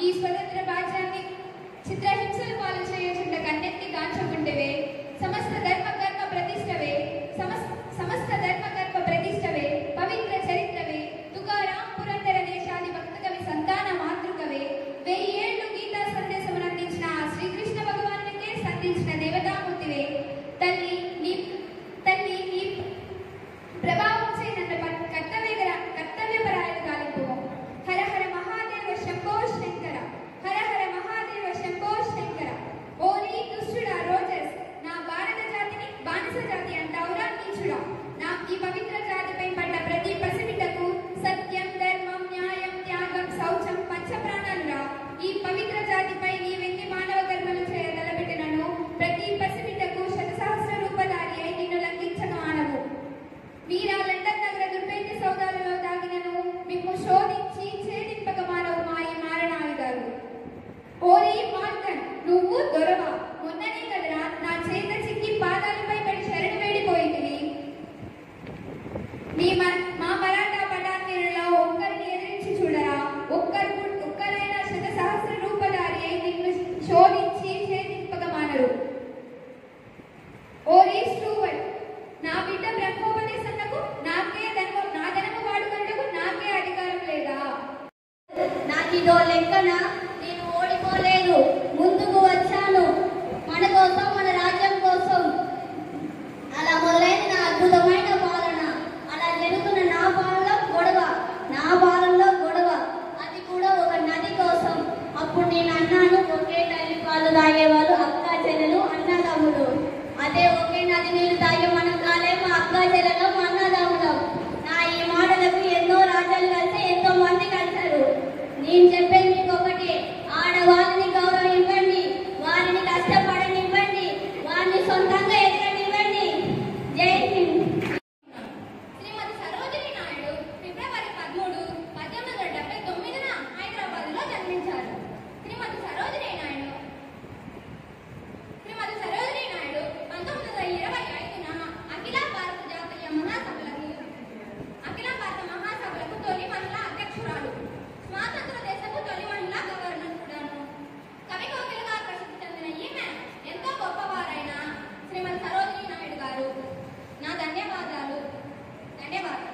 ఈ స్వతంత్ర రాజ్యాన్ని చిత్రహింసలు పాలు చేయుచుండ కన్నెత్తి గాంచుకుంటేవే సమస్త ధర్మ కర్మ ప్రతిష్టవే సమస్- సమస్త ధర్మ కర్మ ప్రతిష్టవే పవిత్ర చరిత్రవే తుకారాం పురందర దేశాది భక్త కవి సంతాన మాతృకవే వెయ్యి ఏళ్ళు గీతా సందేశమును అందించిన ఆ శ్రీకృష్ణ భగవానునికే సంధించిన దేవతామూర్తివే తల్లి నీ తల్లి నీ ప్రభావం చేయనన్న ప- కర్తవ్య కర్తవ్యపరాయణ కాలింపు హర హర మహాదేవ శంభో శంకర హర హర మహాదేవ శంభో శంకర ఓరి దుష్టుడా రోజర్స్ నా భారత జాతిని బానిస జాతి అంటావురా నీచుడా నా ఈ పవిత్ర జాతిపై పడ్డ ప్రతి పసిబిడ్డకు సత్యం ధర్మం న్యాయం త్యాగం శౌచం పంచ ప్రాణాలురా ఈ పవిత్ర జాతిపై నీవెన్ని మానవ కర్మలు చేయ తలపెట్టినను ప్రతి పసిబిడ్డకు శతసహస్ర రూపధారి అయి నిన్ను లంఘించను ఆనవు వీరా లండన్ నగర దుర్భేద్య సౌదాలలో దాగినను మిమ్ము శోధించి ఛేదింపక మానవు మా ఈ మారణాయుధాలు ఓరి మార్గన్ నువ్వు దొరవ మొన్ననే కదరా నా చేత చిక్కి పాదాలపై పడి శరణు వేడిపోయింది మీ మ- మా మరాఠా పటాన్వీరులలో ఒక్కరిని ఎదిరించి చూడరా ఒక్కరు ఒక్కరైనా శత సహస్ర రూపధారి అయి నిన్ను శోధించి ఛేదింపక మానరు ఓరి స్టూవర్ట్ నా బిడ్డ బ్రహ్మోపదేశమునకు నాకే ధనము నా ధనము వాడుకొనుటకు నాకే అధికారం లేదా నాకిదో లెక్కన నేను ఓడిపోలేదు ముందుకు వచ్చాను మన కోసం మన రాజ్యం కోసం అలా మొదలైన నా అద్భుతమైన పాలన అలా జరుగుతున్న నా పాలనలో గొడవ నా పాలనలో గొడవ అది కూడా ఒక నది కోసం అప్పుడు నేను అన్నాను ఒకే తల్లి పాలు తాగేవాళ్ళు అక్క చెల్లెలు అన్నదమ్ములు అదే ఒకే నది నీళ్లు తాగే మనం కాలే మా అక్క చెల్లెలు మా అన్నదమ్ములం నా ఈ మాటలకు ఎన్నో రాజ్యాలు కలిసి ఎంతో మంది కలిశారు నేను చెప్పేది మీకు ఒకటి ఆడవాళ్ళని గౌరవించండి వారిని కష్టపడనివ్వండి వారిని సొంతంగా ఎదగనివ్వండి జై హింద్ శ్రీమతి సరోజిని నాయుడు ఫిబ్రవరి పదమూడు పద్దెనిమిది వందల డెబ్బై తొమ్మిదిన హైదరాబాద్లో జన్మించారు శ్రీమతి సరోజిని నాయుడు శ్రీమతి సరోజిని నాయుడు పంతొమ్మిది వందల ఇరవై ఐదున అఖిల భారత జాతీయ మహాసభలకు అఖిల భారత మహాసభలకు తొలి మహిళా అధ్యక్షురాలు స్వాతంత్ర దేశపు తొలి మహిళా గవర్నర్ కూడాను కవి కోకిలగా ప్రసిద్ధి చెందిన ఈమె ఎంతో గొప్పవారైన శ్రీమతి సరోజిని నాయుడు గారు నా ధన్యవాదాలు ధన్యవాదాలు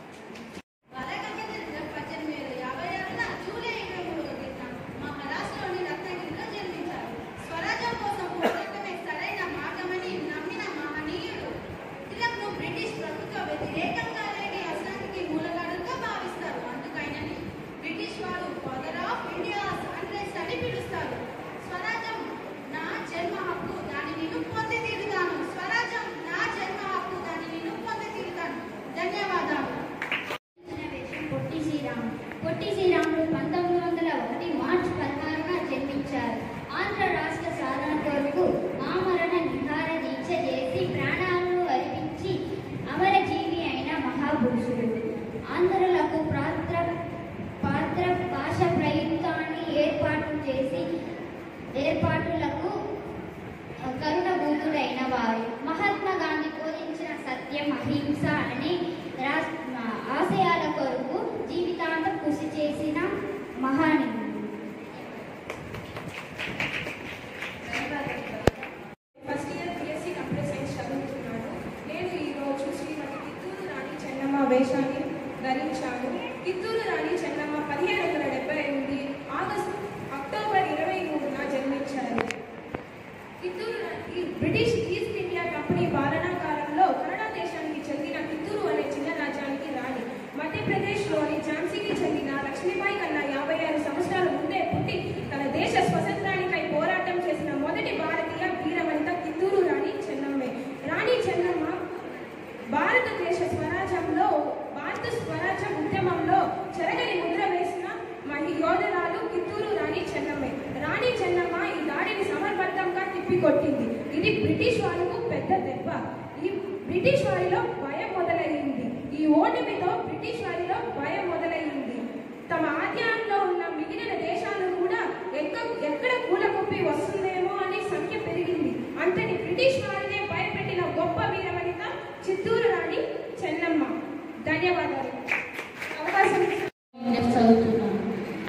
పద్దెనిమిది వేల యాభై ఆరున జూలై ఇరవై మూడవ తేదీన మహారాష్ట్రలోని రత్నగిరిలో జన్మించారు స్వరాజ్యం కోసం పోరాటమే సరైన మార్గమని నమ్మిన మహనీయుడు తిలక్ను బ్రిటిష్ ప్రభుత్వ వ్యతిరేకంగా లేని అశాంతికి మూలకారణంగా భావిస్తారు అందుకైనని బ్రిటిష్ వారు ఫాదర్ ఆఫ్ ఇండియా కాంగ్రెస్ అని పిలుస్తారు స్వరాజ్యం నా జన్మ హక్కు దానిని నేను పొంది తీరుతాను స్వరాజ్యం నా జన్మ హక్కు దానిని నేను పొంది తీరుతాను ధన్యవాదాలు వేషం పొట్టి శ్రీరాముడు పొట్టి శ్రీరాముడు పంతొమ్మిది వందల ఒకటి మార్చి పదహారున జన్మించారు ఆంధ్ర రాష్ట్ర సాధన కొరకు ఆమరణ నిహార దీక్ష చేసి ప్రాణాలను అర్పించి అమరజీవి అయిన మహాపురుషుడు ఆంధ్రులకు పాత్ర పాత్ర భాష ప్రయుక్తాన్ని ఏర్పాటు చేసి ఏర్పాటులకు కరుణ భూతుడైన వారు మహాత్మా గాంధీ బోధించిన సత్యం అహింస అనే రాస్- ఆశయాల కొరకు జీవితాంతం కృషి చేసిన మహానీయుడు first year BSc computer science చదువుతున్నాను నేను ఈరోజు శ్రీమతి కిత్తూరు రాణి చెన్నమ్మ వేషాన్ని ధరించాను కిత్తూరు రాణి చెన్నమ్మ పదిహేను వందల డెబ్బై ఎనిమిది ఆగస్టు అక్టోబర్ ఇరవై మూడున జన్మించారు కిత్తూరు రా- ఈ బ్రిటిష్ ఈస్ట్ ఇండియా కంపెనీ పాలనా కాలంలో కన్నడ దేశానికి చెందిన కిత్తూరు అనే చిన్న రాజ్యానికి రాణి మధ్యప్రదేశ్లోని ఝాన్సీకి చెందిన లక్ష్మీబాయి కన్నా యాభై ఆరు సంవత్సరాల ముందే పుట్టి తన దేశ స్వతంత్రానికై పోరాటం చేసిన మొదటి భారతీయ వీరవనిత కిత్తూరు రాణి చెన్నమ్మే రాణి చెన్నమ్మ భారతదేశ స్వరాజ్యంలో భారత స్వరాజ్య ఉద్యమంలో చెరగని ముద్ర వేసిన మహి యోధురాలు కిత్తూరు రాణి చెన్నమ్మే రాణి చెన్నమ్మ ఈ దాడిని సమర్థవంతంగా తిప్పికొట్టింది ఇది బ్రిటిష్ వాళ్లకు పెద్ద దెబ్బ ఈ బ్రిటిష్ వారిలో భయం మొదలైంది ఈ ఓటమితో బ్రిటిష్ వారిలో భయం మొదలైంది తమ ఆధ్యాయంలో ఉన్న మిగిలిన దేశాలు కూడా ఎక్క ఎక్కడ కూలకొప్పి వస్తుందేమో అనే సంఖ్య పెరిగింది అంతటి బ్రిటిష్ వారినే భయపెట్టిన గొప్ప వీరవనిత చిత్తూరు రాణి చెన్నమ్మ ధన్యవాదాలు అవకాశం ఇచ్చిన- చదువుతున్నాను ఈ భారత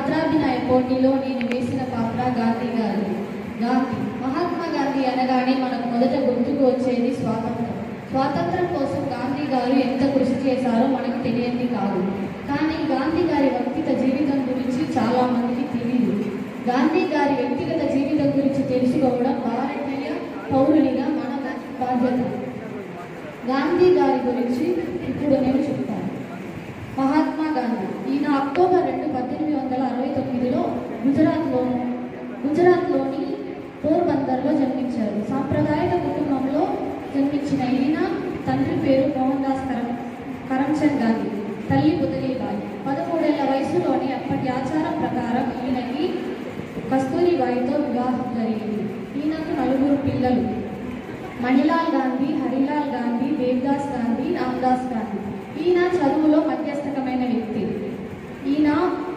పాత్రాభినయ పోటీలో నేను వేసిన పాత్ర గాంధీ గారు గాంధీ మహాత్మా గాంధీ అనగానే మనకు మొదట గుర్తుకు వచ్చేది స్వాతంత్రం స్వాతంత్రం కోసం గాంధీ గారు ఎంత కృషి చేశారో మనకు తెలియంది కాదు కానీ గాంధీ గారి వ్యక్తిగత జీవితం గురించి చాలా మందికి తెలియదు గాంధీ గారి వ్యక్తిగత జీవితం గురించి తెలుసుకోవడం భారతీయ పౌరునిగా మన బాధ్యత గాంధీ గారి గురించి ఇప్పుడు నేను చెప్తాను మహాత్మా గాంధీ ఈయన అక్టోబర్ రెండు పద్దెనిమిది వందల అరవై తొమ్మిదిలో గుజరాత్లో గుజరాత్లోని పోర్బందర్లో జన్మించారు సాంప్రదాయక కుటుంబంలో జన్మించిన ఈయన తండ్రి పేరు మోహన్ దాస్ కరం కరమ్చంద్ గాంధీ తల్లి పుతలీబాయి పదమూడేళ్ల వయసులోని అప్పటి ఆచారం ప్రకారం ఈయనకి కస్తూరిబాయితో వివాహం జరిగింది ఈయనకు నలుగురు పిల్లలు మణిలాల్ గాంధీ హరిలాల్ గాంధీ దేవ్దాస్ గాంధీ రామ్దాస్ గాంధీ ఈయన చదువులో మధ్యస్థకమైన వ్యక్తి ఈయన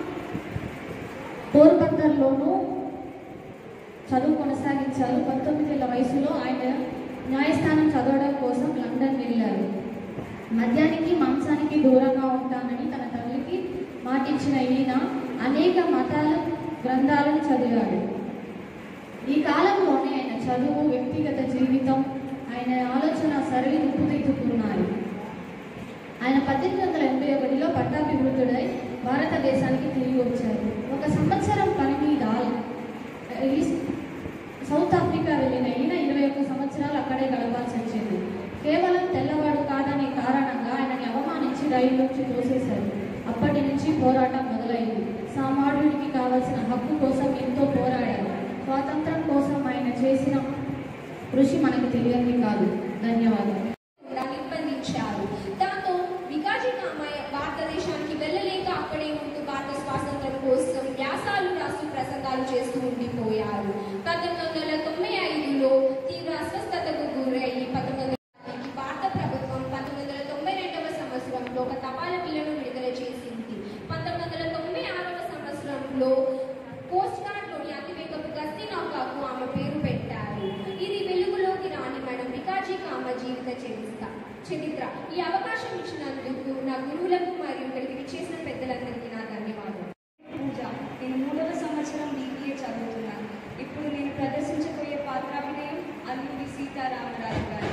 పోర్బందర్లోనూ చదువు కొనసాగించారు పంతొమ్మిదేళ్ల వయసులో ఆయన న్యాయస్థానం చదవడం కోసం లండన్ వెళ్ళారు మద్యానికి మాంసానికి దూరంగా ఉంటానని తన తల్లికి మాటిచ్చిన ఈయన అనేక మతాల గ్రంథాలను చదివాడు ఈ కాలంలోనే ఆయన చదువు వ్యక్తిగత జీవితం ఆయన ఆలోచన సరళి రూపుదిద్దుకున్నారు ఆయన పద్దెనిమిది వందల ఎనభై ఒకటిలో పట్టాభివృద్ధుడై భారతదేశానికి తిరిగి వచ్చారు ఒక సంవత్సరం పని మీద ఈ సౌత్ ఆఫ్రికా వెళ్ళిన ఈయన ఇరవై ఒక్క సంవత్సరాలు అక్కడే గడపాల్సి వచ్చింది కేవలం తెల్లవాడు కాదనే కారణంగా ఆయనని అవమానించి రైలు నుంచి తోసేశారు అప్పటి నుంచి పోరాటం మొదలైంది సామాన్యుడికి కావలసిన హక్కు కోసం ఎంతో పోరాడారు స్వాతంత్రం కోసం ఆయన చేసిన కృషి మనకు తెలియంది కాదు ధన్యవాదాలు కూడా నిర్బంధించారు దాంతో వికాజీ కామయ్య భారతదేశానికి వెళ్ళలేక అక్కడే ఉంటూ భారత స్వాతంత్రం కోసం వ్యాసాలు రాస్తూ ప్రసంగాలు చేస్తూ ఉండిపోయారు పంతొమ్మిది వందల తొంభై ఐదులో తీవ్ర అస్వస్థతకు గురయ్యి పంతొమ్మిది వందల భారత ప్రభుత్వం పంతొమ్మిది వందల తొంభై రెండవ సంవత్సరంలో ఒక తపాలా బిల్లును విడుదల చేసింది పంతొమ్మిది వందల తొంభై ఆరవ సంవత్సరంలో కోస్ట్ గార్డ్లోని అతివేగపు గస్తీ నౌకకు ఆమె పేరు పెట్టారు ఇది వెలుగులోకి రాని మేడం వికాజీ కామ జీవిత చరిత్ర చరిత్ర ఈ అవకాశం ఇచ్చినందుకు నా గురువులకు మరియు ఇక్కడికి విచ్చేసిన పెద్దలందరికీ నా ధన్యవాదాలు పూజ నేను మూడవ సంవత్సరం బీబీఏ చదువుతున్నాను ఇప్పుడు నేను ప్రదర్శించబోయే పాత్రాభినయం అల్లూరి సీతారామరాజు గారు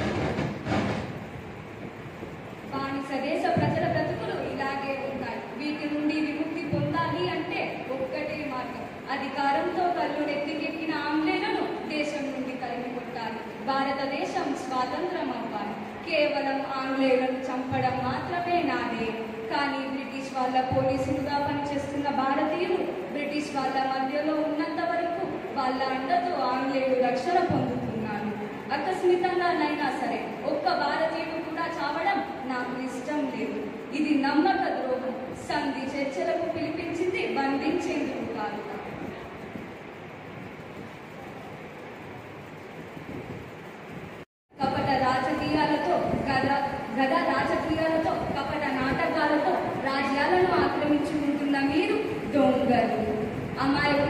బానిస దేశ ప్రజల బ్రతుకులు ఇలాగే ఉంటాయి వీటి నుండి విముక్తి పొందాలి అంటే ఒక్కటే మార్గం అధికారంతో కళ్ళు నెత్తికెక్కిన ఆంగ్లేయులను దేశం నుండి తరిమి కొట్టాలి భారతదేశం స్వాతంత్రం అవ్వాలి కేవలం ఆంగ్లేయులను చంపడం మాత్రమే నాదే కానీ బ్రిటిష్ వాళ్ళ పోలీసులుగా పనిచేస్తున్న భారతీయులు బ్రిటిష్ వాళ్ళ మధ్యలో ఉన్నంత వరకు వాళ్ళ అండతో ఆంగ్లేయులు రక్షణ పొందుతున్నారు అకస్మితంగానైనా సరే ఒక్క భారతీయుడు కూడా చావడం నాకు ఇష్టం లేదు ఇది నమ్మక ద్రోహం సంధి చర్చలకు పిలిపించింది బంధించేందుకు కాదు కపట రాజకీయాలతో గద గద రాజకీయాలతో కపట నాటకాలతో రాజ్యాలను ఆక్రమించుకుంటున్న మీరు దొంగలు అమాయకుల